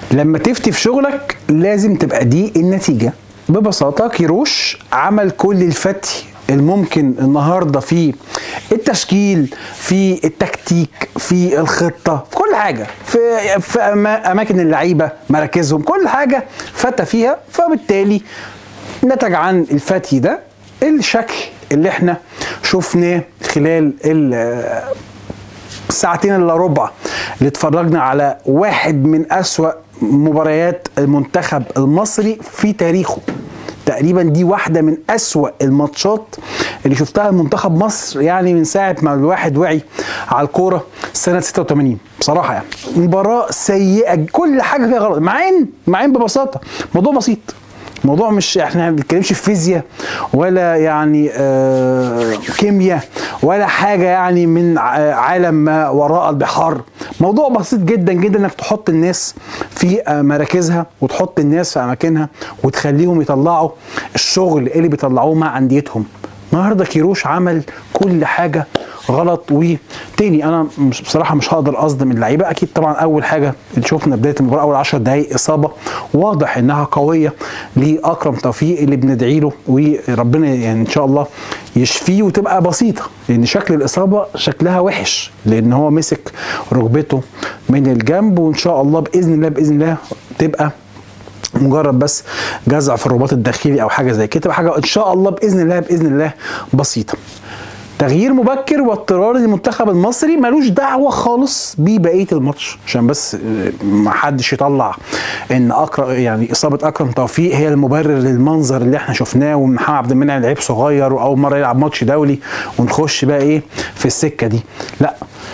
لما تفتي في شغلك لازم تبقى دي النتيجة ببساطة كيروش عمل كل الفتي الممكن النهاردة في التشكيل في التكتيك في الخطة في كل حاجة في, في أما- أماكن اللعيبة مراكزهم كل حاجة فتى فيها فبالتالي نتج عن الفتي ده الشكل اللي احنا شفناه خلال ال- الساعتين الا ربع اللي اتفرجنا على واحد من أسوأ مباريات المنتخب المصري في تاريخه تقريبا دي واحدة من أسوأ الماتشات اللي شفتها المنتخب مصر يعني من ساعة ما الواحد وعي على الكورة سنة 86 بصراحة يعني مباراة سيئة كل حاجة فيها غلط مع ان مع ان ببساطة موضوع بسيط موضوع مش احنا ما بنتكلمش في فيزياء ولا يعني آه كيمياء ولا حاجه يعني من ع- عالم ما وراء البحار موضوع بسيط جدا جدا انك تحط الناس في آه، مراكزها وتحط الناس في اماكنها وتخليهم يطلعوا الشغل اللي بيطلعوه مع انديتهم النهارده كيروش عمل كل حاجه غلط وتاني انا مش بصراحه مش هقدر اصدم اللعيبه اكيد طبعا اول حاجه اللي شفنا بدايه المباراه اول 10 دقائق اصابه واضح انها قويه لاكرم توفيق اللي بندعي له وربنا يعني ان شاء الله يشفيه وتبقى بسيطه لان شكل الاصابه شكلها وحش لان هو مسك ركبته من الجنب وان شاء الله باذن الله باذن الله تبقى مجرد بس جزع في الرباط الداخلي او حاجه زي كده تبقى حاجه ان شاء الله باذن الله باذن الله بسيطه تغيير مبكر واضطرار للمنتخب المصري ملوش دعوه خالص ببقيه الماتش عشان بس آه، ما حدش يطلع ان اكرم يعني اصابه اكرم توفيق هي المبرر للمنظر اللي احنا شفناه ومحمد عبد المنعم لعيب صغير واول مره يلعب ماتش دولي ونخش بقى ايه في السكه دي لا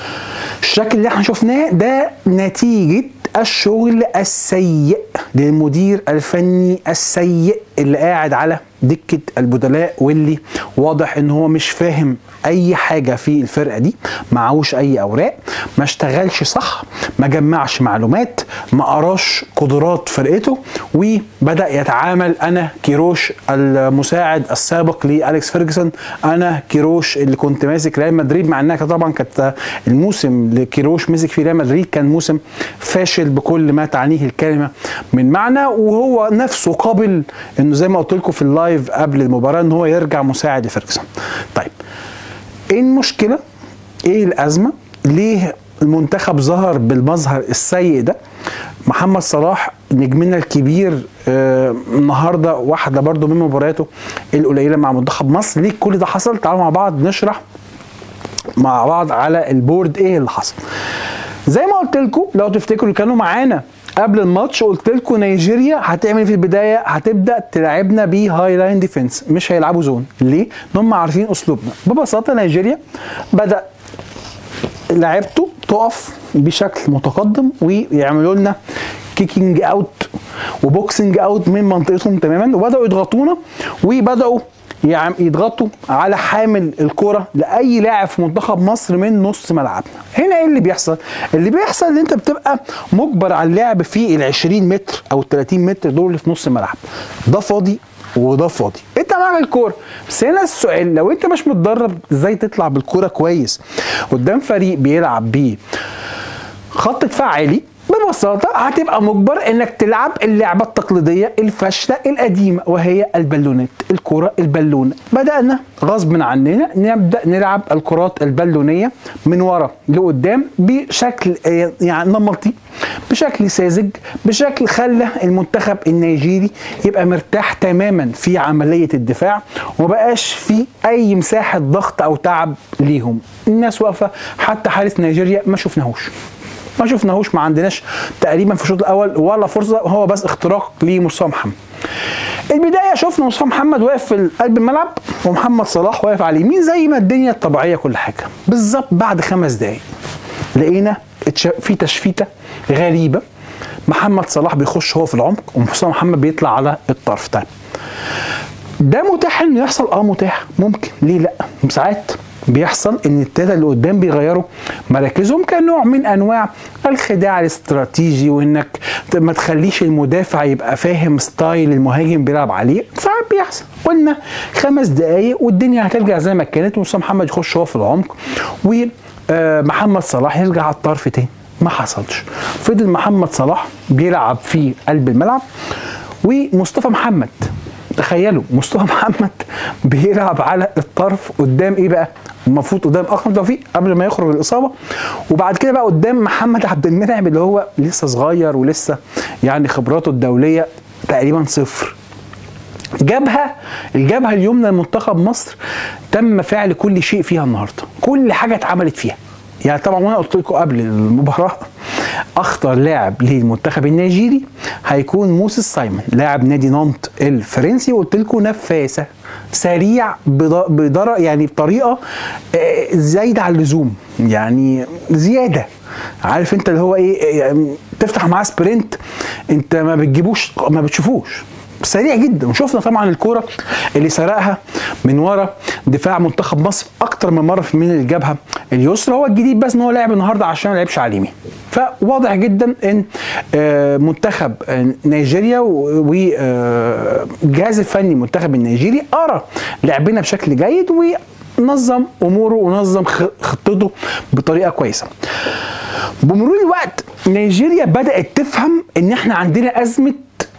الشكل اللي احنا شفناه ده نتيجة الشغل السيء للمدير الفني السيء اللي قاعد على دكة البدلاء واللي واضح ان هو مش فاهم اي حاجة في الفرقة دي معهوش اي اوراق ما اشتغلش صح ما جمعش معلومات ما قراش قدرات فرقته وبدأ يتعامل انا كيروش المساعد السابق لأليكس فيرجسون انا كيروش اللي كنت ماسك ريال مدريد مع انها كانت طبعا كانت الموسم اللي كيروش مسك فيه ريال مدريد كان موسم فاشل بكل ما تعنيه الكلمه من معنى وهو نفسه قابل انه زي ما قلت لكم في اللايف قبل المباراه ان هو يرجع مساعد لفيرجسون. طيب ايه المشكله؟ ايه الازمه؟ ليه المنتخب ظهر بالمظهر السيء ده؟ محمد صلاح نجمنا الكبير آه النهارده واحده برضو من مبارياته القليله مع منتخب مصر ليه كل ده حصل؟ تعالوا مع بعض نشرح مع بعض على البورد ايه اللي حصل زي ما قلت لكم لو تفتكروا اللي كانوا معانا قبل الماتش قلت لكم نيجيريا هتعمل إيه في البدايه هتبدا تلعبنا بهاي لاين ديفنس مش هيلعبوا زون ليه؟ ان هم عارفين اسلوبنا ببساطه نيجيريا بدا لعبته تقف بشكل متقدم ويعملوا لنا كيكينج اوت وبوكسنج اوت من منطقتهم تماما وبداوا يضغطونا وبداوا يعم- يضغطوا على حامل الكرة لأي لاعب في منتخب مصر من نص ملعبنا هنا ايه اللي بيحصل اللي بيحصل ان انت بتبقى مجبر على اللعب في ال 20 متر او ال 30 متر دول اللي في نص الملعب ده فاضي وده فاضي انت معاك الكوره بس هنا السؤال لو انت مش متدرب ازاي تطلع بالكوره كويس قدام فريق بيلعب بيه خط دفاع عالي ببساطة هتبقى مجبر انك تلعب اللعبة التقليدية الفاشلة القديمة وهي البالونات الكرة البالونة بدأنا غصب عننا نبدأ نلعب الكرات البالونية من ورا لقدام بشكل آه، يعني نمطي بشكل ساذج بشكل خلى المنتخب النيجيري يبقى مرتاح تماما في عملية الدفاع ومبقاش في أي مساحة ضغط أو تعب ليهم الناس واقفة حتى حارس نيجيريا ما شفناهوش ما شفناهوش ما عندناش تقريبا في الشوط الاول ولا فرصه هو بس اختراق لمصطفى محمد البدايه شفنا مصطفى محمد واقف في قلب الملعب ومحمد صلاح واقف على اليمين زي ما الدنيا الطبيعيه كل حاجه بالظبط بعد خمس دقائق لقينا اتش- في تشفيته غريبه محمد صلاح بيخش هو في العمق ومصطفى محمد بيطلع على الطرف طيب ده متاح انه يحصل اه متاح ممكن ليه لا ساعات بيحصل ان التلاته اللي قدام بيغيروا مراكزهم كنوع من انواع الخداع الاستراتيجي وانك ت- ما تخليش المدافع يبقى فاهم ستايل المهاجم بيلعب عليه ساعات بيحصل قلنا خمس دقايق والدنيا هترجع زي ما كانت ومصطفى محمد يخش هو في العمق ومحمد صلاح يرجع على الطرف تاني ما حصلش فضل محمد صلاح بيلعب في قلب الملعب ومصطفى محمد تخيلوا مصطفى محمد بيلعب على الطرف قدام ايه بقى المفروض قدام اكرم توفيق قبل ما يخرج الاصابه وبعد كده بقى قدام محمد عبد المنعم اللي هو لسه صغير ولسه يعني خبراته الدوليه تقريبا صفر جبهه الجبهه اليمنى لمنتخب مصر تم فعل كل شيء فيها النهارده كل حاجه اتعملت فيها يعني طبعا وانا قلت لكم قبل المباراه اخطر لاعب للمنتخب النيجيري هيكون موسيس سايمون لاعب نادي نانت الفرنسي وقلت لكم نفاسه سريع بدر يعني بطريقه آه، زايده عن اللزوم يعني زياده عارف انت اللي هو ايه يعني تفتح معاه سبرنت انت ما بتجيبوش ما بتشوفوش سريع جدا وشفنا طبعا الكوره اللي سرقها من ورا دفاع منتخب مصر اكتر من مره من الجبهه اليسرى هو الجديد بس ان هو لعب النهارده عشان ما لعبش على اليمين فواضح جدا ان آه، منتخب نيجيريا والجهاز الفني المنتخب النيجيري ارى لعبنا بشكل جيد ونظم اموره ونظم خطته بطريقه كويسه بمرور الوقت نيجيريا بدات تفهم ان احنا عندنا ازمه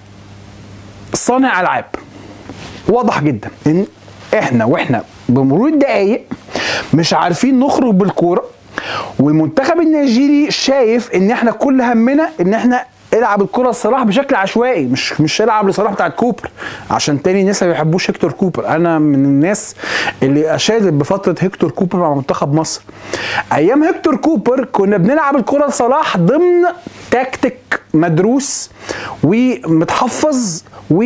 صانع العاب واضح جدا ان احنا واحنا بمرور الدقايق مش عارفين نخرج بالكوره والمنتخب النيجيري شايف ان احنا كل همنا ان احنا العب الكره لصلاح بشكل عشوائي مش مش العب لصلاح بتاع كوبر عشان تاني الناس ما بيحبوش هيكتور كوبر انا من الناس اللي اشادت بفتره هيكتور كوبر مع منتخب مصر ايام هيكتور كوبر كنا بنلعب الكره لصلاح ضمن تكتيك مدروس ومتحفظ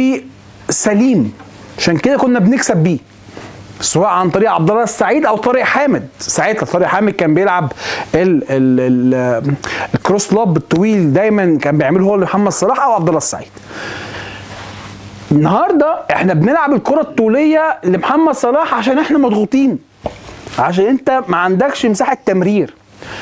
وسليم عشان كده كنا بنكسب بيه سواء عن طريق عبد الله السعيد او طارق حامد ساعتها طارق حامد كان بيلعب ال ال ال الكروس لوب الطويل دايما كان بيعمله هو لمحمد صلاح او عبد الله السعيد النهارده احنا بنلعب الكره الطوليه لمحمد صلاح عشان احنا مضغوطين عشان انت ما عندكش مساحه تمرير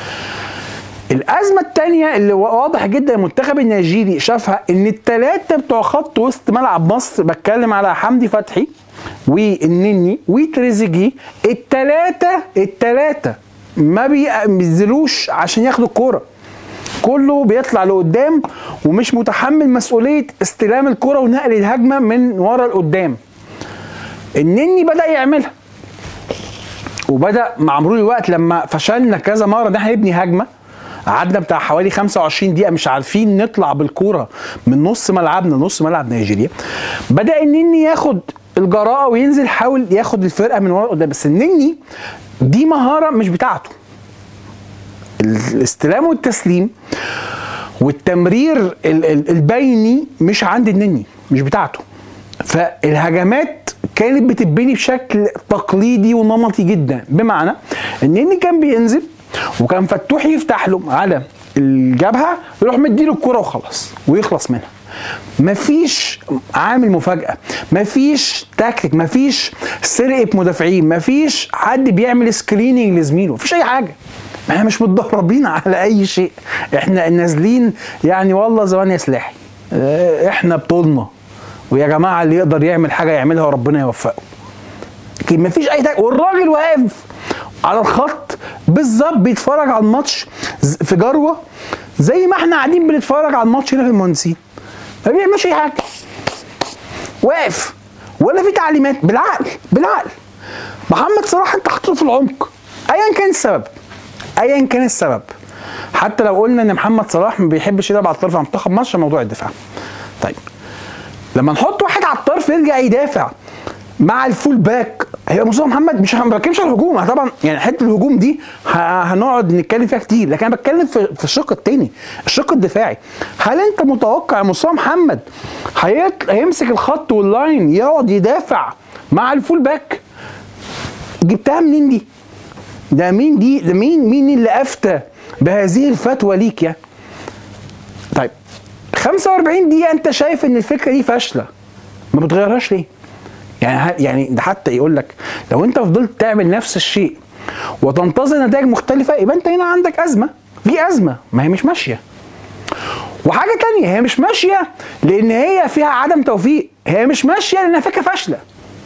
الازمه الثانيه اللي واضح جدا المنتخب النيجيري شافها ان الثلاثه بتوع خط وسط ملعب مصر بتكلم على حمدي فتحي والنني وتريزيجي الثلاثه الثلاثه ما بينزلوش عشان ياخدوا الكوره كله بيطلع لقدام ومش متحمل مسؤوليه استلام الكره ونقل الهجمه من ورا لقدام النني بدا يعملها وبدا مع مرور الوقت لما فشلنا كذا مره ان احنا نبني هجمه قعدنا بتاع حوالي 25 دقيقه مش عارفين نطلع بالكوره من نص ملعبنا نص ملعب نيجيريا بدا النني ياخد الجراءه وينزل يحاول ياخد الفرقه من ورا قدام بس النني دي مهاره مش بتاعته الاستلام والتسليم والتمرير البيني مش عند النني مش بتاعته فالهجمات كانت بتتبني بشكل تقليدي ونمطي جدا بمعنى النني كان بينزل وكان فتوح يفتح له على الجبهه يروح مديله الكوره وخلاص ويخلص منها مفيش عامل مفاجاه مفيش تكتيك مفيش سرقه مدافعين مفيش حد بيعمل سكريننج لزميله مفيش اي حاجه احنا مش متدربين على اي شيء احنا نازلين يعني والله زمان يا سلاحي اه، احنا بطولنا ويا جماعه اللي يقدر يعمل حاجه يعملها وربنا يوفقه مفيش اي تك... والراجل واقف على الخط بالظبط بيتفرج على الماتش في جروه زي ما احنا قاعدين بنتفرج على الماتش هنا في المهندسين ما بيعملش اي حاجه واقف ولا في تعليمات بالعقل بالعقل محمد صلاح انت حاطه في العمق ايا كان السبب ايا كان السبب حتى لو قلنا ان محمد صلاح ما بيحبش يلعب على الطرف على منتخب مصر موضوع الدفاع طيب لما نحط واحد على الطرف يرجع يدافع مع الفول باك هي مصطفى محمد مش ما بتكلمش على الهجوم طبعا يعني حته الهجوم دي هنقعد نتكلم فيها كتير لكن انا بتكلم في, في الشق الثاني الشق الدفاعي هل انت متوقع مصطفى محمد هيمسك الخط واللاين يقعد يدافع مع الفول باك جبتها منين دي ده مين دي ده مين مين اللي افتى بهذه الفتوى ليك يا طيب 45 دقيقه انت شايف ان الفكره دي فاشله ما بتغيرهاش ليه يعني يعني ده حتى يقول لك لو انت فضلت تعمل نفس الشيء وتنتظر نتائج مختلفه يبقى انت هنا عندك ازمه في ازمه ما هي مش ماشيه وحاجه تانية هي مش ماشيه لان هي فيها عدم توفيق هي مش ماشيه لانها فكره فاشله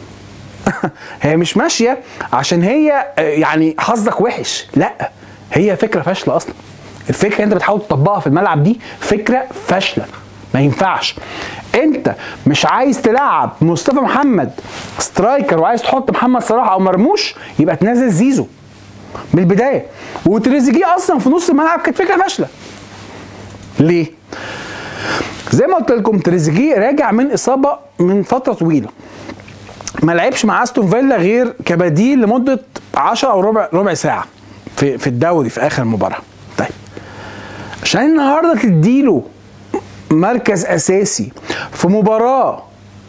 هي مش ماشيه عشان هي يعني حظك وحش لا هي فكره فاشله اصلا الفكره اللي انت بتحاول تطبقها في الملعب دي فكره فاشله ما ينفعش انت مش عايز تلعب مصطفى محمد سترايكر وعايز تحط محمد صلاح او مرموش يبقى تنزل زيزو من البدايه وتريزيجيه اصلا في نص الملعب كانت فكره فاشله ليه زي ما قلت لكم تريزيجيه راجع من اصابه من فتره طويله ما لعبش مع استون فيلا غير كبديل لمده 10 او ربع ربع ساعه في في الدوري في اخر مباراه طيب عشان النهارده تديله مركز اساسي في مباراه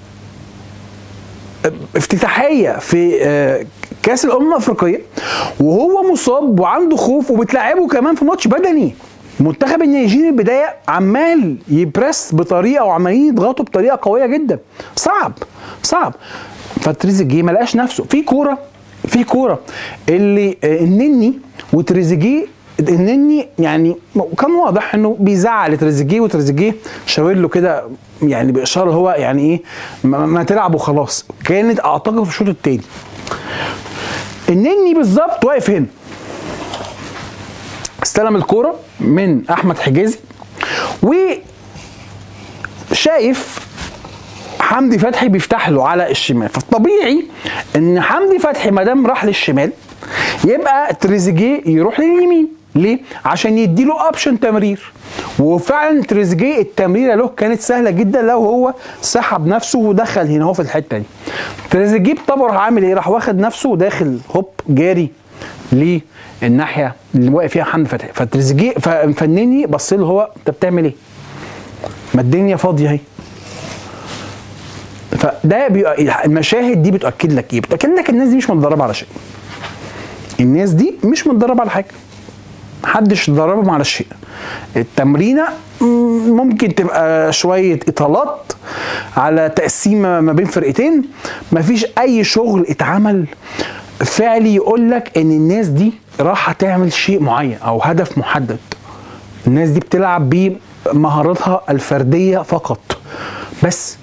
افتتاحيه في آه، كاس الامم الافريقيه وهو مصاب وعنده خوف وبتلعبه كمان في ماتش بدني المنتخب النيجيري البدايه عمال يبرس بطريقه وعمالين يضغطوا بطريقه قويه جدا صعب صعب فتريزيجيه ما لقاش نفسه في كوره في كوره اللي آه، النني وتريزيجيه النني يعني كان واضح انه بيزعل تريزيجيه وتريزيجيه شاور له كده يعني باشاره هو يعني ايه ما, ما تلعب وخلاص كانت اعتقد في الشوط الثاني النني بالظبط واقف هنا استلم الكوره من احمد حجازي وشايف حمدي فتحي بيفتح له على الشمال فالطبيعي ان حمدي فتحي ما دام راح للشمال يبقى تريزيجيه يروح لليمين ليه؟ عشان يديله اوبشن تمرير وفعلا تريزيجيه التمريره له كانت سهله جدا لو هو سحب نفسه ودخل هنا هو في الحته دي تريزيجيه طبعا راح عامل ايه؟ راح واخد نفسه وداخل هوب جاري للناحيه اللي واقف فيها حمدي فتحي فتريزيجيه فنني بص له هو انت بتعمل ايه؟ ما الدنيا فاضيه اهي فده بيبقى المشاهد دي بتاكد لك ايه؟ بتاكد لك الناس دي مش متدربه على شيء. الناس دي مش متدربه على حاجه. محدش دربهم على شيء. التمرينه مم، ممكن تبقى شويه اطالات على تقسيمه ما بين فرقتين مفيش اي شغل اتعمل فعلي يقول لك ان الناس دي راح تعمل شيء معين او هدف محدد. الناس دي بتلعب بمهاراتها الفرديه فقط. بس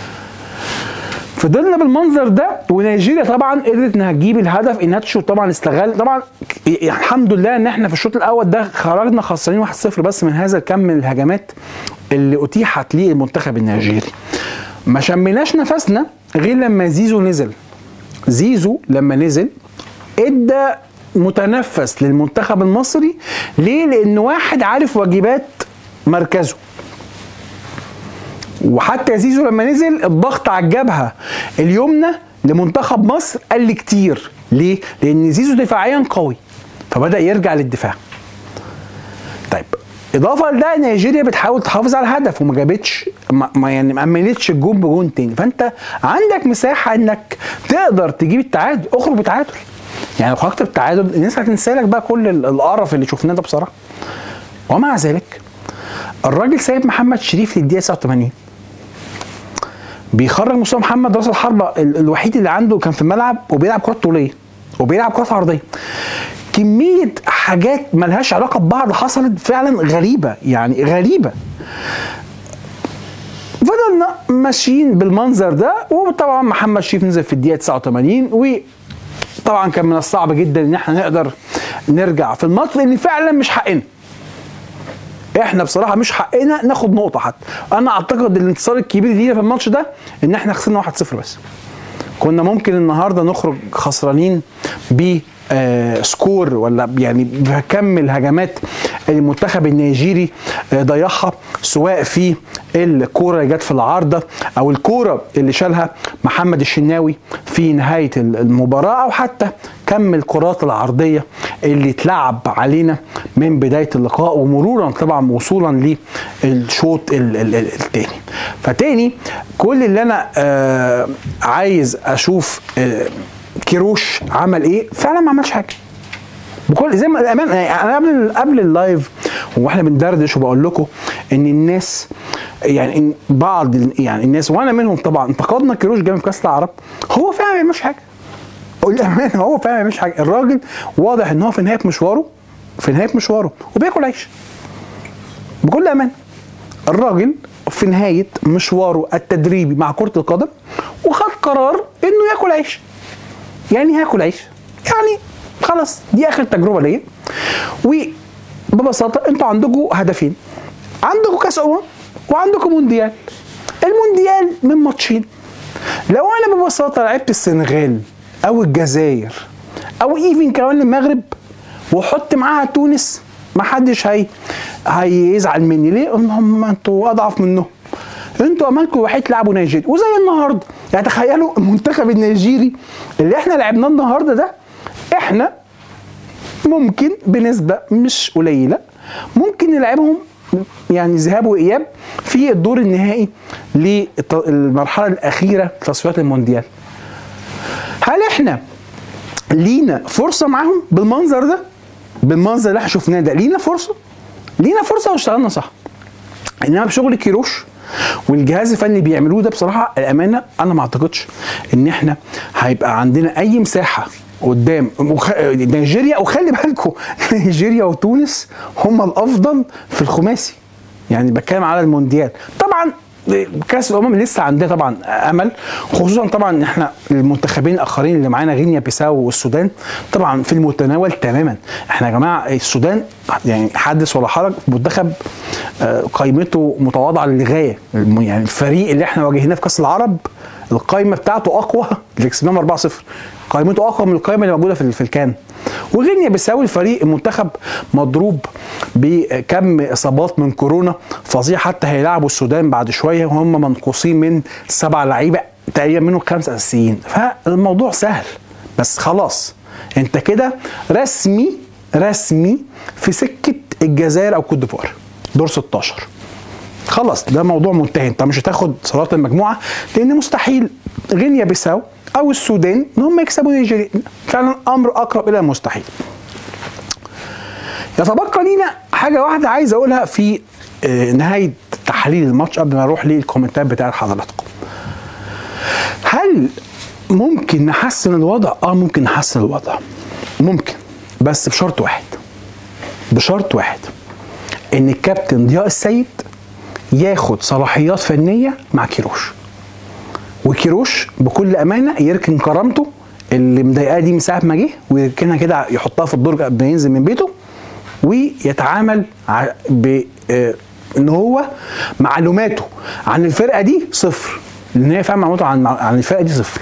فضلنا بالمنظر ده ونيجيريا طبعا قدرت انها تجيب الهدف انها تشوط طبعا استغل طبعا يعني الحمد لله ان احنا في الشوط الاول ده خرجنا خسرانين 1-0 بس من هذا الكم من الهجمات اللي اتيحت للمنتخب النيجيري ما شميناش نفسنا غير لما زيزو نزل زيزو لما نزل ادى متنفس للمنتخب المصري ليه لان واحد عارف واجبات مركزه وحتى زيزو لما نزل الضغط على الجبهه اليمنى لمنتخب مصر قل كتير ليه؟ لان زيزو دفاعيا قوي فبدا يرجع للدفاع طيب اضافه لده نيجيريا بتحاول تحافظ على الهدف وما جابتش ما ما يعني ما امنتش الجون بجون تاني فانت عندك مساحه انك تقدر تجيب التعادل اخرج بتعادل يعني لو خرجت بالتعادل الناس هتنسى لك بقى كل ال- القرف اللي شفناه ده بصراحه ومع ذلك الراجل سايب محمد شريف للدقيقه 89 بيخرج مصطفى محمد راس الحربه ال- الوحيد اللي عنده كان في الملعب وبيلعب كرات طوليه وبيلعب كرات عرضيه كميه حاجات ملهاش علاقه ببعض حصلت فعلا غريبه يعني غريبه فضلنا ماشيين بالمنظر ده وطبعا محمد شريف نزل في الدقيقه 89 وطبعا كان من الصعب جدا ان احنا نقدر نرجع في الماتش لان فعلا مش حقنا احنا بصراحه مش حقنا ناخد نقطه حتى انا اعتقد الانتصار الكبير لينا في الماتش ده ان احنا خسرنا 1-0 بس كنا ممكن النهارده نخرج خسرانين ب آه، سكور ولا يعني بكم الهجمات المنتخب النيجيري آه، ضيعها سواء في الكوره اللي جت في العارضه او الكوره اللي شالها محمد الشناوي في نهايه المباراه او حتى كم الكرات العرضيه اللي اتلعب علينا من بدايه اللقاء ومرورا طبعا وصولا للشوط ال- ال- ال- التاني فتاني كل اللي انا آه عايز اشوف آه كيروش عمل ايه فعلا ما عملش حاجه بكل زي ما الامانه يعني انا قبل قبل اللايف واحنا بندردش وبقول لكم ان الناس يعني إن بعض ال- يعني الناس وانا منهم طبعا انتقدنا كيروش جامد في كاس العرب هو فعلا ما بيعملش حاجه الامانه هو فعلا ما بيعملش حاجه الراجل واضح ان هو في نهايه مشواره في نهايه مشواره وبياكل عيش بكل امانه الراجل في نهايه مشواره التدريبي مع كره القدم وخد قرار انه ياكل عيش يعني هاكل عيش يعني خلاص دي اخر تجربه ليا ببساطه انتوا عندكم هدفين عندكم كاس امم وعندكم مونديال المونديال من ماتشين لو انا ببساطه لعبت السنغال او الجزائر او ايفن كمان المغرب واحط معاها تونس ما حدش هي هيزعل مني ليه؟ هم انتوا اضعف منهم انتوا امالكم الوحيد تلعبوا نيجيريا وزي النهارده يعني تخيلوا المنتخب النيجيري اللي احنا لعبناه النهارده ده احنا ممكن بنسبه مش قليله ممكن نلعبهم يعني ذهاب واياب في الدور النهائي للمرحله الاخيره تصفيات المونديال هل احنا لينا فرصه معاهم بالمنظر ده بالمنظر اللي احنا شفناه ده لينا فرصه لينا فرصه واشتغلنا صح انما بشغل كيروش والجهاز الفني بيعملوه ده بصراحه الامانه انا ما اعتقدش ان احنا هيبقى عندنا اي مساحه قدام وخ... نيجيريا وخلي بالكم نيجيريا وتونس هم الافضل في الخماسي يعني بتكلم على المونديال طبعا كاس الامم لسه عندنا طبعا امل خصوصا طبعا احنا المنتخبين الاخرين اللي معانا غينيا بيساو والسودان طبعا في المتناول تماما احنا يا جماعه السودان يعني حدث ولا حرج منتخب آه، قائمته متواضعه للغايه يعني الفريق اللي احنا واجهناه في كاس العرب القائمه بتاعته اقوى اللي كسبناهم 4-0 قائمته اقوى من القائمه اللي موجوده في في الكان وغينيا بيساوي الفريق المنتخب مضروب بكم اصابات من كورونا فظيع حتى هيلعبوا السودان بعد شويه وهم منقوصين من سبع لعيبه تقريبا منهم خمسه اساسيين فالموضوع سهل بس خلاص انت كده رسمي رسمي في سكه الجزائر او كوت ديفوار دور 16 خلاص ده موضوع منتهي انت مش هتاخد صلاه المجموعه لان مستحيل غينيا بيساو او السودان ان هم يكسبوا نيجيريا فعلا امر اقرب الى المستحيل يتبقى لينا حاجه واحده عايز اقولها في آه، نهايه تحليل الماتش قبل ما اروح للكومنتات بتاعت حضراتكم هل ممكن نحسن الوضع اه ممكن نحسن الوضع ممكن بس بشرط واحد بشرط واحد ان الكابتن ضياء السيد ياخد صلاحيات فنيه مع كيروش وكيروش بكل امانه يركن كرامته اللي مضايقاه دي من ساعه ما جه ويركنها كده يحطها في الدرج قبل ما ينزل من بيته ويتعامل ع- ب آه، ان هو معلوماته عن الفرقه دي صفر لان هي فعلا معلوماته عن عن الفرقه دي صفر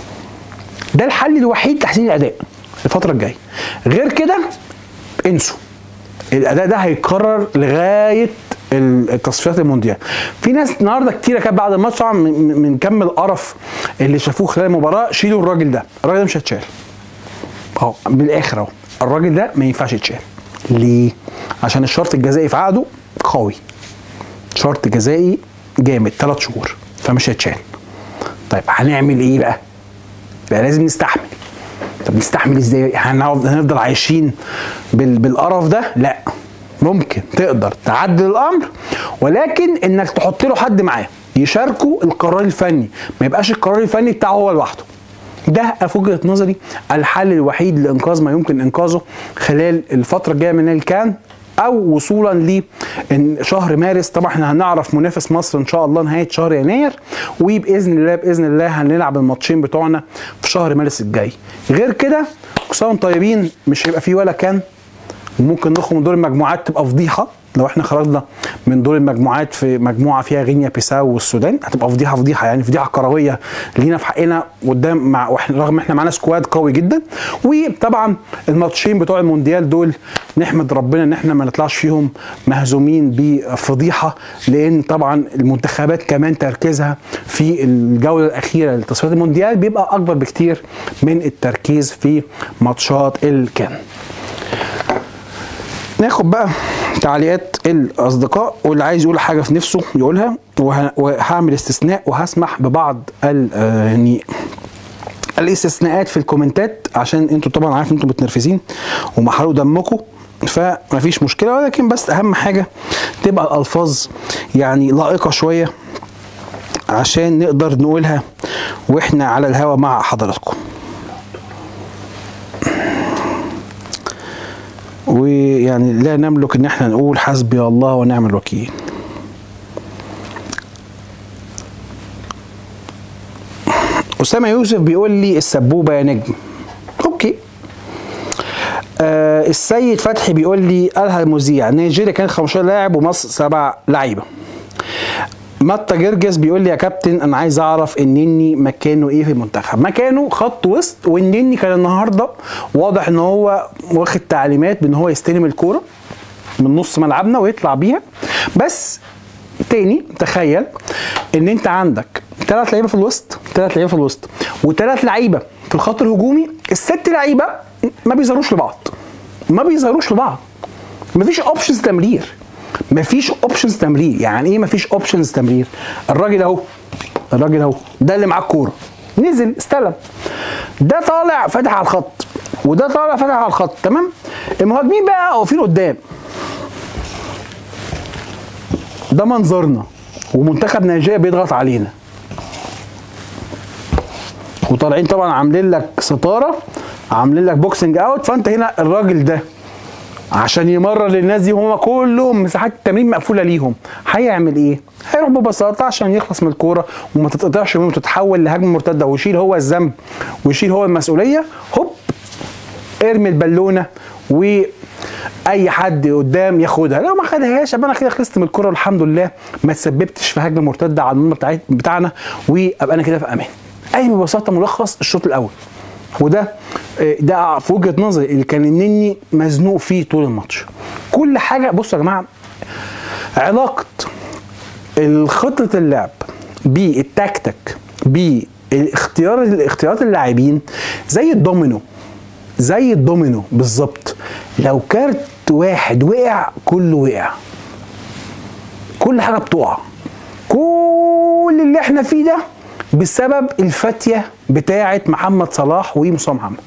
ده الحل الوحيد لتحسين الاداء الفتره الجايه غير كده انسوا الاداء ده هيتكرر لغايه التصفيات المونديال في ناس النهارده كتيره كانت بعد الماتش طبعا من, من- من كم القرف اللي شافوه خلال المباراه شيلوا الراجل ده الراجل ده مش هيتشال اهو من الاخر اهو الراجل ده ما ينفعش يتشال ليه عشان الشرط الجزائي في عقده قوي شرط جزائي جامد ثلاث شهور فمش هيتشال طيب هنعمل ايه بقى بقى لازم نستحمل طب نستحمل ازاي هنقعد- هنفضل عايشين بال... بالقرف ده لا ممكن تقدر تعدل الامر ولكن انك تحط له حد معاه يشاركوا القرار الفني ما يبقاش القرار الفني بتاعه هو لوحده ده في وجهه نظري الحل الوحيد لانقاذ ما يمكن انقاذه خلال الفتره الجايه من الكان او وصولا لشهر مارس طبعا احنا هنعرف منافس مصر ان شاء الله نهايه شهر يناير وباذن الله باذن الله هنلعب الماتشين بتوعنا في شهر مارس الجاي غير كده كل سنه وانتم طيبين مش هيبقى فيه ولا كان وممكن نخرج من دور المجموعات تبقى فضيحه لو احنا خرجنا من دور المجموعات في مجموعه فيها غينيا بيساو والسودان هتبقى فضيحه فضيحه يعني فضيحه كرويه لينا في حقنا قدام مع واحنا رغم احنا معانا سكواد قوي جدا وطبعا الماتشين بتوع المونديال دول نحمد ربنا ان احنا ما نطلعش فيهم مهزومين بفضيحه لان طبعا المنتخبات كمان تركيزها في الجوله الاخيره لتصفيات المونديال بيبقى اكبر بكتير من التركيز في ماتشات الكان ناخد بقى تعليقات الاصدقاء واللي عايز يقول حاجه في نفسه يقولها وه- وهعمل استثناء وهسمح ببعض ال آه، يعني الاستثناءات في الكومنتات عشان انتوا طبعا عارف انتوا متنرفزين ومحروق دمكم فمفيش مشكله ولكن بس اهم حاجه تبقى الالفاظ يعني لائقه شويه عشان نقدر نقولها واحنا على الهوا مع حضراتكم ويعني لا نملك ان احنا نقول حسبي الله ونعم الوكيل اسامه يوسف بيقول لي السبوبه يا نجم اوكي آه السيد فتحي بيقول لي قالها المذيع نيجيريا كانت 15 لاعب ومصر سبع لعيبه متى جرجس بيقول لي يا كابتن انا عايز اعرف النني مكانه ايه في المنتخب مكانه خط وسط والنني كان النهارده واضح ان هو واخد تعليمات بان هو يستلم الكوره من نص ملعبنا ويطلع بيها بس تاني تخيل ان انت عندك ثلاث لعيبه في الوسط ثلاث لعيبه في الوسط وثلاث لعيبه في الخط الهجومي الست لعيبه ما بيظهروش لبعض ما بيظهروش لبعض مفيش اوبشنز تمرير مفيش اوبشنز تمرير يعني ايه مفيش اوبشنز تمرير الراجل اهو الراجل اهو ده اللي معاه الكوره نزل استلم ده طالع فتح على الخط وده طالع فتح على الخط تمام المهاجمين بقى واقفين قدام ده منظرنا ومنتخب نيجيريا بيضغط علينا وطالعين طبعا عاملين لك ستاره عاملين لك بوكسنج اوت فانت هنا الراجل ده عشان يمرر للناس دي هم كلهم مساحات التمرين مقفوله ليهم هيعمل ايه؟ هيروح ببساطه عشان يخلص من الكوره وما تتقطعش منه وتتحول لهجمه مرتده ويشيل هو الذنب ويشيل هو المسؤوليه هوب ارمي البالونه واي حد قدام ياخدها لو ما خدهاش ابقى انا كده خلصت من الكوره والحمد لله ما تسببتش في هجمه مرتده على المرمى بتاعت بتاعنا وابقى انا كده في امان اي ببساطه ملخص الشوط الاول وده آه، ده في وجهه نظري اللي كان النني مزنوق فيه طول الماتش كل حاجه بصوا يا جماعه علاقه خطه اللعب بالتكتيك باختيار اختيارات اللاعبين زي الدومينو زي الدومينو بالظبط لو كارت واحد وقع كله وقع كل حاجه بتقع كل اللي احنا فيه ده بسبب الفتيه بتاعه محمد صلاح ومصطفى محمد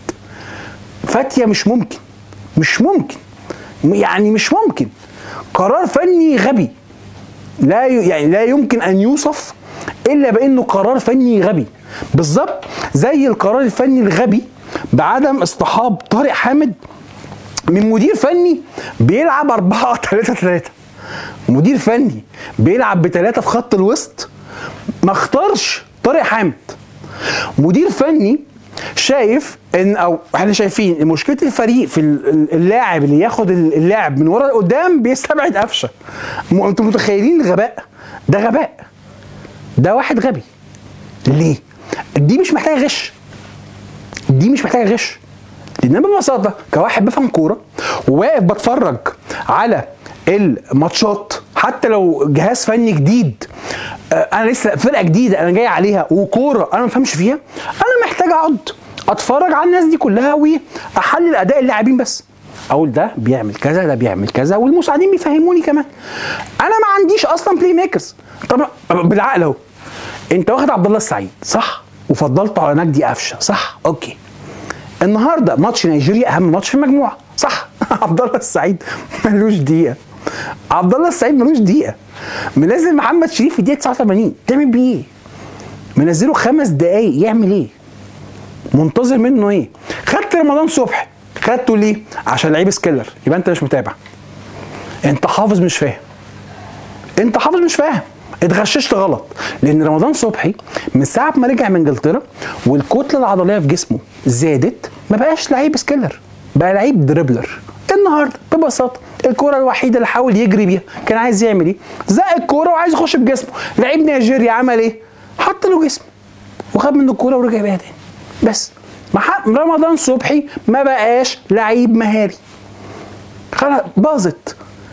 فتيه مش ممكن مش ممكن يعني مش ممكن قرار فني غبي لا يعني لا يمكن ان يوصف الا بانه قرار فني غبي بالظبط زي القرار الفني الغبي بعدم اصطحاب طارق حامد من مدير فني بيلعب 4 3 3 مدير فني بيلعب بثلاثه في خط الوسط ما اختارش طارق حامد مدير فني شايف ان او احنا شايفين مشكله الفريق في اللاعب اللي ياخد اللاعب من ورا لقدام بيستبعد قفشه انتم متخيلين الغباء ده غباء ده واحد غبي ليه دي مش محتاجه غش دي مش محتاجه غش لان ببساطه كواحد بفهم كوره وواقف بتفرج على الماتشات حتى لو جهاز فني جديد آه، انا لسه فرقه جديده انا جاي عليها وكوره انا ما بفهمش فيها انا محتاج اقعد اتفرج على الناس دي كلها واحلل اداء اللاعبين بس اقول ده بيعمل كذا ده بيعمل كذا والمساعدين بيفهموني كمان انا ما عنديش اصلا بلاي ميكرز طب بالعقل اهو انت واخد عبد الله السعيد صح وفضلته على نجدي قفشه صح اوكي النهارده ماتش نيجيريا اهم ماتش في المجموعه صح عبد الله السعيد ملوش دقيقه عبد الله السعيد ملوش دقيقه منزل محمد شريف في دقيقه 89 تعمل بيه ايه؟ منزله خمس دقايق يعمل ايه؟ منتظر منه ايه؟ خدت رمضان صبحي خدته ليه؟ عشان لعيب سكيلر يبقى انت مش متابع انت حافظ مش فاهم انت حافظ مش فاهم اتغششت غلط لان رمضان صبحي من ساعه ما رجع من انجلترا والكتله العضليه في جسمه زادت ما بقاش لعيب سكيلر بقى لعيب دريبلر النهارده ببساطه الكرة الوحيدة اللي حاول يجري بيها كان عايز يعمل ايه؟ زق الكرة وعايز يخش بجسمه لعيب نيجيريا عمل ايه؟ حط له جسمه وخد منه الكرة ورجع بيها تاني بس رمضان صبحي ما بقاش لعيب مهاري خلاص باظت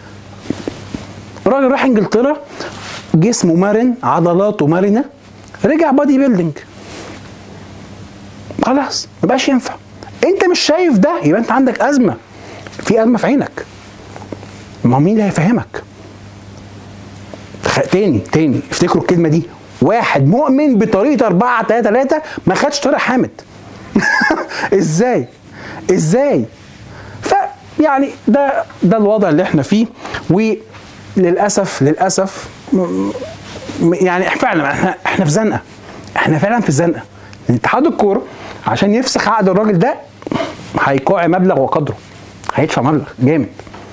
راجل راح انجلترا جسمه مرن عضلاته مرنه رجع بادي بيلدينج خلاص ما بقاش ينفع انت مش شايف ده يبقى انت عندك ازمه في ازمه في عينك ما مين اللي هيفهمك تاني تاني افتكروا الكلمه دي واحد مؤمن بطريقه 4 3 3 ما خدش طارق حامد ازاي ازاي ف يعني ده ده الوضع اللي احنا فيه وللاسف للاسف يعني فعلا احنا احنا في زنقه احنا فعلا في زنقه اتحاد الكوره عشان يفسخ عقد الراجل ده هيقع مبلغ وقدره هيدفع مبلغ جامد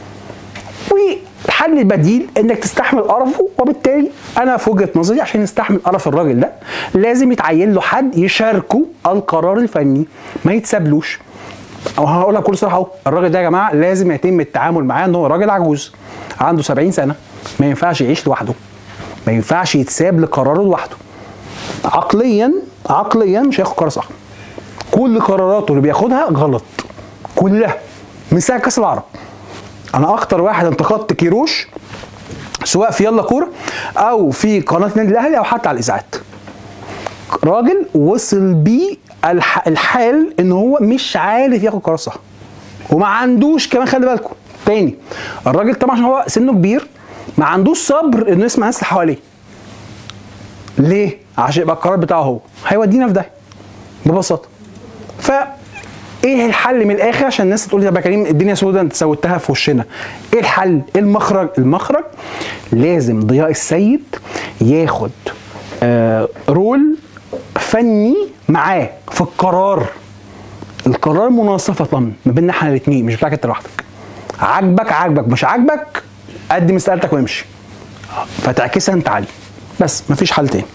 والحل البديل انك تستحمل قرفه وبالتالي انا في وجهه نظري عشان يستحمل قرف الراجل ده لازم يتعين له حد يشاركه القرار الفني ما يتسابلوش او هقولها بكل صراحه اهو الراجل ده يا جماعه لازم يتم التعامل معاه ان هو راجل عجوز عنده 70 سنه ما ينفعش يعيش لوحده ما ينفعش يتساب لقراره لوحده عقليا عقليا مش هياخد قرار صح كل قراراته اللي بياخدها غلط كلها من ساعه كاس العرب انا اكتر واحد انتقدت كيروش سواء في يلا كوره او في قناه النادي الاهلي او حتى على الاذاعات راجل وصل بيه الح... الحال ان هو مش عارف ياخد قرار صح وما عندوش كمان خلي بالكم تاني الراجل طبعا عشان هو سنه كبير ما عندوش صبر انه يسمع الناس اللي حواليه ليه عشان يبقى القرار بتاعه هو هيودينا في ده ببساطه ف ايه الحل من الاخر عشان الناس تقول لي طب يا كريم الدنيا سودة انت سويتها في وشنا ايه الحل ايه المخرج المخرج لازم ضياء السيد ياخد آه رول فني معاه في القرار القرار مناصفة ما بيننا احنا الاثنين مش بتاعك انت لوحدك عاجبك عاجبك مش عاجبك قدم استقالتك وامشي فتعكسها انت عليه بس مفيش حل تاني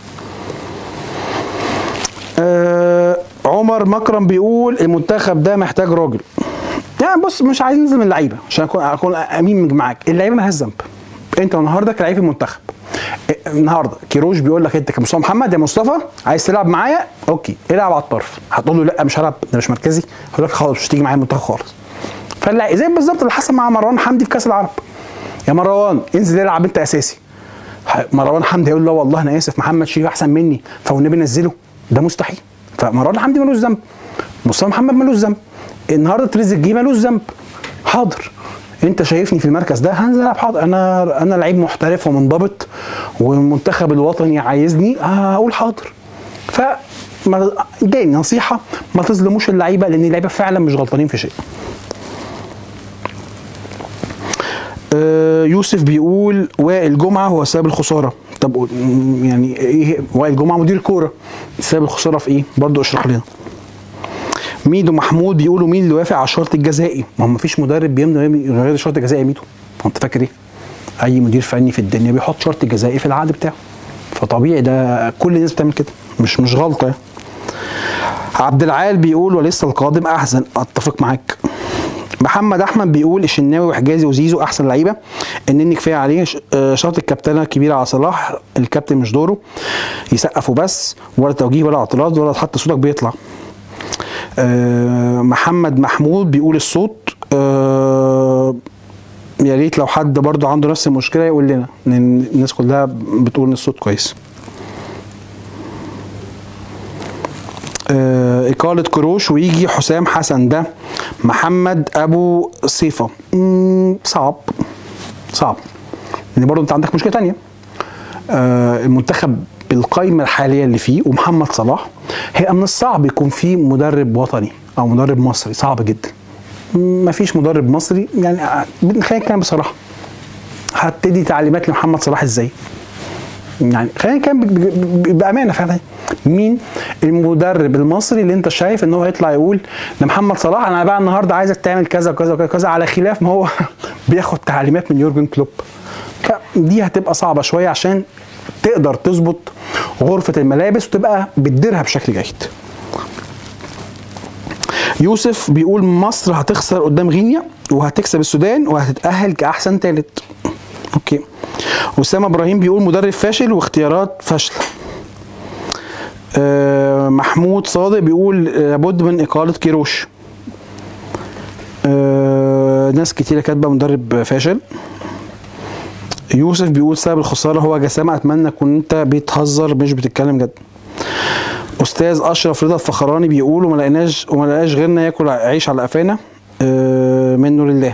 آه عمر مكرم بيقول المنتخب ده محتاج راجل يعني بص مش عايز ننزل من اللعيبه عشان اكون اكون امين معاك اللعيبه مالهاش ذنب انت النهارده كلاعب المنتخب النهارده كيروش بيقول لك انت كمصطفى محمد يا مصطفى عايز تلعب معايا اوكي العب على الطرف هتقول له لا مش هلعب ده مش مركزي هقول لك خلاص مش هتيجي معايا المنتخب خالص فاللعيب زي بالظبط اللي حصل مع مروان حمدي في كاس العرب يا مروان انزل العب انت اساسي مروان حمدي هيقول لا والله انا اسف محمد شريف احسن مني فوالنبي نزله ده مستحيل فمروان حمدي ملوش ذنب مصطفى محمد ملوش ذنب النهارده تريزيجيه ملوش ذنب حاضر انت شايفني في المركز ده هنزل العب حاضر انا انا لعيب محترف ومنضبط والمنتخب الوطني عايزني هقول حاضر ف جاي نصيحه ما تظلموش اللعيبه لان اللعيبه فعلا مش غلطانين في شيء يوسف بيقول وائل جمعه هو سبب الخساره طب يعني ايه وائل جمعه مدير كوره سبب الخساره في ايه؟ برضه اشرح لنا. ميدو محمود بيقولوا مين اللي وافق على الشرط الجزائي؟ ما هو مفيش مدرب بيمضي غير الشرط الجزائي يا ميدو. هو انت فاكر ايه؟ اي مدير فني في الدنيا بيحط شرط جزائي في العقد بتاعه. فطبيعي ده كل الناس بتعمل كده مش مش غلطه يعني. عبد العال بيقول ولسه القادم احسن اتفق معاك. محمد احمد بيقول الشناوي وحجازي وزيزو احسن لعيبه النني كفايه عليه شرط الكابتنه الكبيره على صلاح الكابتن مش دوره يسقف وبس ولا توجيه ولا اعتراض ولا حتى صوتك بيطلع أه محمد محمود بيقول الصوت أه يا ريت لو حد برضه عنده نفس المشكله يقول لنا لان الناس كلها بتقول ان الصوت كويس آه إقالة كروش ويجي حسام حسن ده محمد أبو صيفة صعب صعب لأن برضه أنت عندك مشكلة تانية آه المنتخب بالقائمة الحالية اللي فيه ومحمد صلاح هي من الصعب يكون فيه مدرب وطني أو مدرب مصري صعب جدا مفيش مدرب مصري يعني خلينا نتكلم بصراحة هتدي تعليمات لمحمد صلاح ازاي؟ يعني خلينا نتكلم بامانه فعلا مين المدرب المصري اللي انت شايف ان هو يطلع يقول لمحمد صلاح انا بقى النهارده عايزك تعمل كذا وكذا وكذا كذا على خلاف ما هو بياخد تعليمات من يورجن كلوب فدي هتبقى صعبه شويه عشان تقدر تظبط غرفه الملابس وتبقى بتديرها بشكل جيد يوسف بيقول مصر هتخسر قدام غينيا وهتكسب السودان وهتتأهل كأحسن ثالث اوكي أسامة إبراهيم بيقول مدرب فاشل واختيارات فاشلة أه محمود صادق بيقول لابد من إقالة كيروش أه ناس كتيرة كاتبة مدرب فاشل يوسف بيقول سبب الخسارة هو جسامة أتمنى كنت أنت بتهزر مش بتتكلم جد استاذ اشرف رضا الفخراني بيقول وما لقيناش وما لقاش غيرنا ياكل عيش على قفانا أه منه لله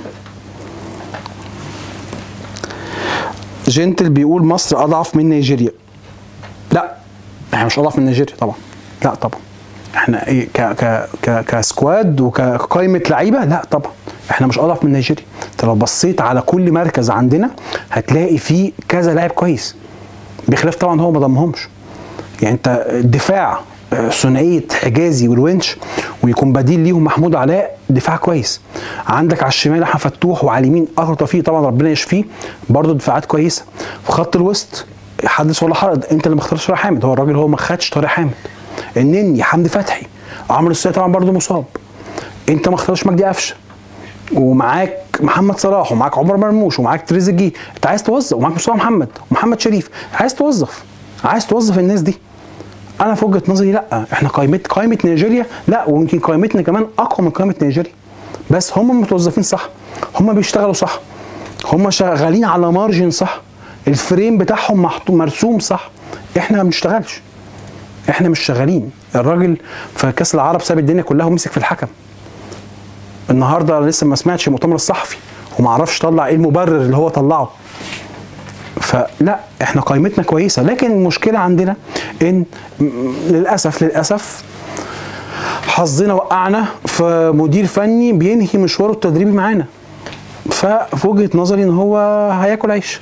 جنتل بيقول مصر اضعف من نيجيريا لا احنا مش اضعف من نيجيريا طبعا لا طبعا احنا ايه ك ك ك كسكواد وكقائمه لعيبه لا طبعا احنا مش اضعف من نيجيريا انت لو بصيت على كل مركز عندنا هتلاقي فيه كذا لاعب كويس بخلاف طبعا هو ما ضمهمش يعني انت الدفاع ثنائيه حجازي والونش ويكون بديل ليهم محمود علاء دفاع كويس عندك على الشمال احمد فتوح وعلى اليمين اكرم توفيق طبعا ربنا يشفيه برضه دفاعات كويسه في خط الوسط حدث ولا حرج انت اللي ما اخترتش طارق حامد هو الراجل هو ما خدش طارق حامد النني حمدي فتحي عمرو السيد طبعا برضه مصاب انت ما اختارش مجدي قفشه ومعاك محمد صلاح ومعاك عمر مرموش ومعاك تريزيجيه انت عايز توظف ومعاك مصطفى محمد ومحمد شريف عايز توظف عايز توظف الناس دي انا في وجهه نظري لا احنا قائمه قائمه نيجيريا لا ويمكن قائمتنا كمان اقوى من قائمه نيجيريا بس هم متوظفين صح هم بيشتغلوا صح هم شغالين على مارجن صح الفريم بتاعهم محطوط مرسوم صح احنا ما بنشتغلش احنا مش شغالين الراجل في كاس العرب ساب الدنيا كلها ومسك في الحكم النهارده لسه ما سمعتش المؤتمر الصحفي وما اعرفش طلع ايه المبرر اللي هو طلعه فلا احنا قائمتنا كويسه لكن المشكله عندنا ان للاسف للاسف حظنا وقعنا في مدير فني بينهي مشواره التدريبي معانا ففي وجهه نظري ان هو هياكل عيش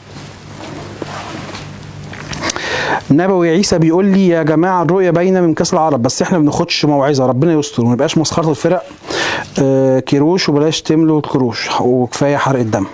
نبوي عيسى بيقول لي يا جماعه الرؤيه باينه من كاس العرب بس احنا ما بناخدش موعظه ربنا يستر وما يبقاش مسخره الفرق آه كيروش وبلاش تملوا الكروش وكفايه حرق الدم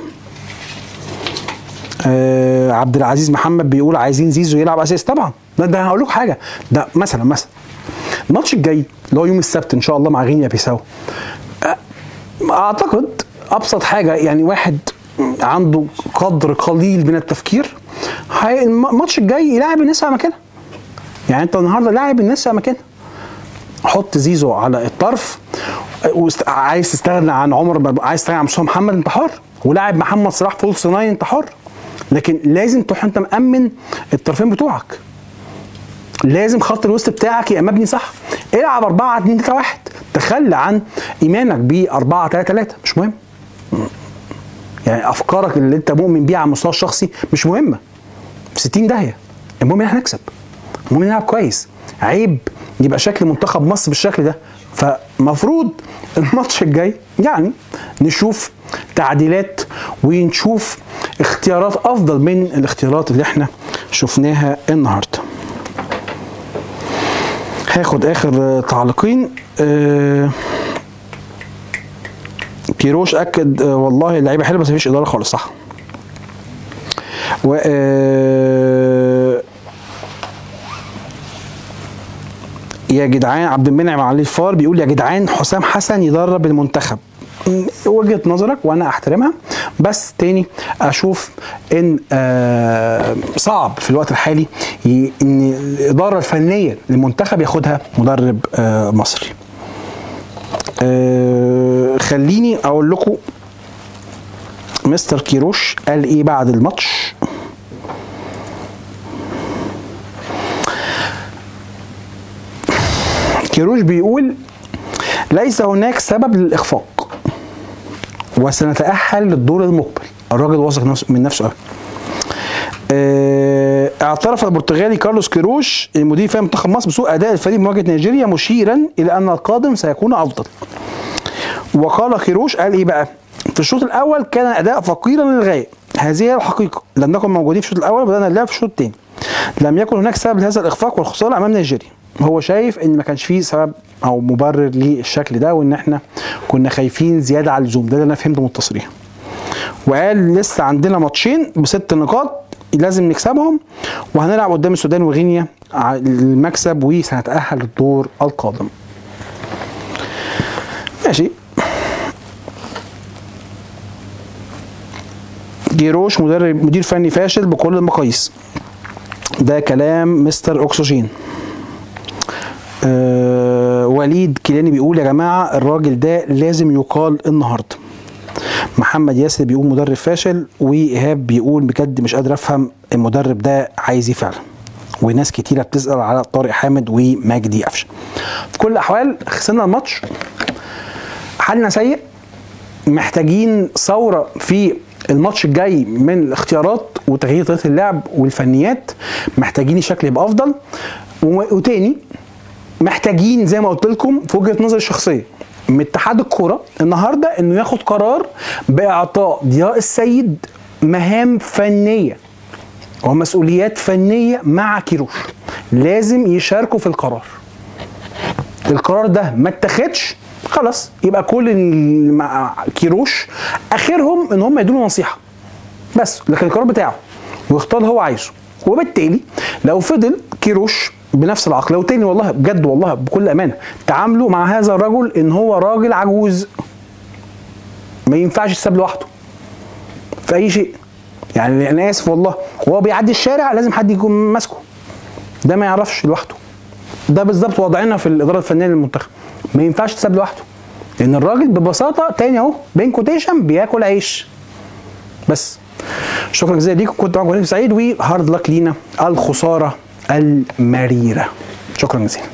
آه عبد العزيز محمد بيقول عايزين زيزو يلعب اساس طبعا ده, ده هقول لكم حاجه ده مثلا مثلا الماتش الجاي اللي هو يوم السبت ان شاء الله مع غينيا بيساو آه اعتقد ابسط حاجه يعني واحد عنده قدر قليل من التفكير الماتش الجاي يلاعب الناس على مكانها يعني انت النهارده لاعب الناس على مكانها حط زيزو على الطرف عايز تستغنى عن عمر عايز تستغنى عن مصطفى محمد انت حر ولاعب محمد صلاح فولس ناين انت حر لكن لازم تروح انت مأمن الطرفين بتوعك لازم خط الوسط بتاعك يبقى مبني صح العب 4 2 3 1 تخلى عن ايمانك ب 4 3 3 مش مهم يعني افكارك اللي انت مؤمن بيها على المستوى الشخصي مش مهمه في 60 داهيه المهم ان احنا نكسب المهم نلعب كويس عيب يبقى شكل منتخب مصر بالشكل ده فمفروض الماتش الجاي يعني نشوف تعديلات ونشوف اختيارات افضل من الاختيارات اللي احنا شفناها النهارده هاخد اخر تعليقين أه كيروش اكد أه والله اللعيبه حلوه بس مفيش اداره خالص صح و أه يا جدعان عبد المنعم علي الفار بيقول يا جدعان حسام حسن يدرب المنتخب وجهه نظرك وانا احترمها بس تاني اشوف ان آه صعب في الوقت الحالي ان الاداره الفنيه للمنتخب ياخدها مدرب آه مصري آه خليني اقول لكم مستر كيروش قال ايه بعد الماتش كيروش بيقول ليس هناك سبب للاخفاق وسنتاهل للدور المقبل الراجل واثق نفسه من نفسه قوي اعترف البرتغالي كارلوس كيروش المدير فني منتخب مصر بسوء اداء الفريق مواجهه نيجيريا مشيرا الى ان القادم سيكون افضل وقال كيروش قال ايه بقى في الشوط الاول كان الاداء فقيرا للغايه هذه هي الحقيقه لم نكن موجودين في الشوط الاول بدانا اللعب في الشوط الثاني لم يكن هناك سبب لهذا الاخفاق والخساره امام نيجيريا هو شايف ان ما كانش فيه سبب او مبرر للشكل ده وان احنا كنا خايفين زياده على اللزوم ده اللي انا فهمته من التصريح وقال لسه عندنا ماتشين بست نقاط لازم نكسبهم وهنلعب قدام السودان وغينيا المكسب وسنتاهل للدور القادم ماشي جيروش مدرب مدير فني فاشل بكل المقاييس ده كلام مستر اكسجين آه وليد كيلاني بيقول يا جماعه الراجل ده لازم يقال النهارده محمد ياسر بيقول مدرب فاشل وايهاب بيقول بجد مش قادر افهم المدرب ده عايز ايه فعلا وناس كتيره بتسال على طارق حامد ومجدي قفشه في كل الاحوال خسرنا الماتش حالنا سيء محتاجين ثوره في الماتش الجاي من الاختيارات وتغيير طريقه اللعب والفنيات محتاجين الشكل يبقى افضل وتاني محتاجين زي ما قلت لكم في وجهه نظري الشخصيه من اتحاد الكوره النهارده انه ياخد قرار باعطاء ضياء السيد مهام فنيه ومسؤوليات فنيه مع كيروش لازم يشاركوا في القرار القرار ده ما اتخذش خلاص يبقى كل كيروش اخرهم ان هم يدوا نصيحه بس لكن القرار بتاعه ويختار اللي هو عايزه وبالتالي لو فضل كيروش بنفس العقل لو تاني والله بجد والله بكل امانه تعاملوا مع هذا الرجل ان هو راجل عجوز ما ينفعش يتساب لوحده في اي شيء يعني انا اسف والله وهو بيعدي الشارع لازم حد يكون ماسكه ده ما يعرفش لوحده ده بالظبط وضعنا في الاداره الفنيه للمنتخب ما ينفعش تساب لوحده لان الراجل ببساطه تاني اهو بين كوتيشن بياكل عيش بس شكرا جزيلا ليكم كنت معاكم وليد سعيد وهارد لك لينا الخساره المريره شكرا جزيلا